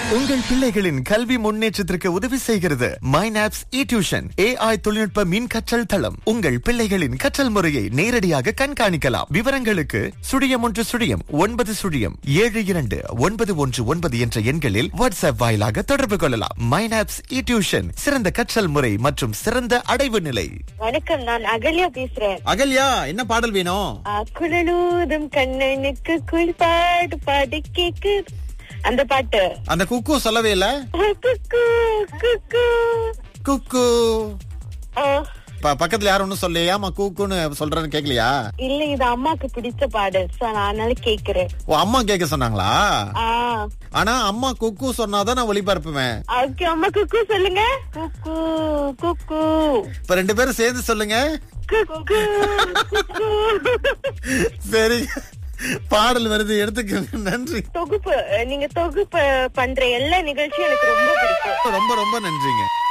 உங்கள் பிள்ளைகளின் கல்வி முன்னேற்றத்திற்கு உதவி செய்கிறது மைனாப்ஸ் இ டியூஷன் ஏஐ தொழில்நுட்ப மின் கற்றல் தளம் உங்கள் பிள்ளைகளின் கற்றல் முறையை நேரடியாக கண்காணிக்கலாம் விவரங்களுக்கு சுழியம் ஒன்று சுழியம் ஒன்பது சுழியம் ஏழு இரண்டு ஒன்பது ஒன்று ஒன்பது என்ற எண்களில் வாட்ஸ்அப் வாயிலாக தொடர்பு கொள்ளலாம் மைனாப்ஸ் இ டியூஷன் சிறந்த கற்றல் முறை மற்றும் சிறந்த அடைவு நிலை வணக்கம் நான் அகல்யா பேசுறேன் அகல்யா என்ன பாடல் வேணும் ஆ, குழலூதும் கண்ணனுக்கு குளிப்பாடு பாடு கேக்கு அந்த பாட்டு அந்த குக்கு சொல்லவே இல்ல குக்கு குக்கு குக்கு ஆ, ப- பக்கத்துல யாரும் ஒண்ணும் சொல்லையாமா கூக்குன்னு சொல்றேன்னு கேக்கலையா இல்ல இது அம்மாக்கு பிடிச்ச பாடு சோ நான் அதனால கேக்குறேன் ஓ அம்மா கேட்க சொன்னாங்களா ஆ ஆனா அம்மா குக்கு சொன்னாதான் நான் ஒளிபரப்புவேன் ஓகே அம்மா குக்கு சொல்லுங்க குக்கு குக்கு இப்ப ரெண்டு பேரும் சேர்ந்து சொல்லுங்க குக்கு குக்கு சரி பாடல் வருது எடுத்துக்க நன்றி தொகுப்பு நீங்க தொகுப்பு பண்ற எல்லா நிகழ்ச்சியும் எனக்கு ரொம்ப பிடிக்கும் ரொம்ப ரொம்ப நன்றிங்க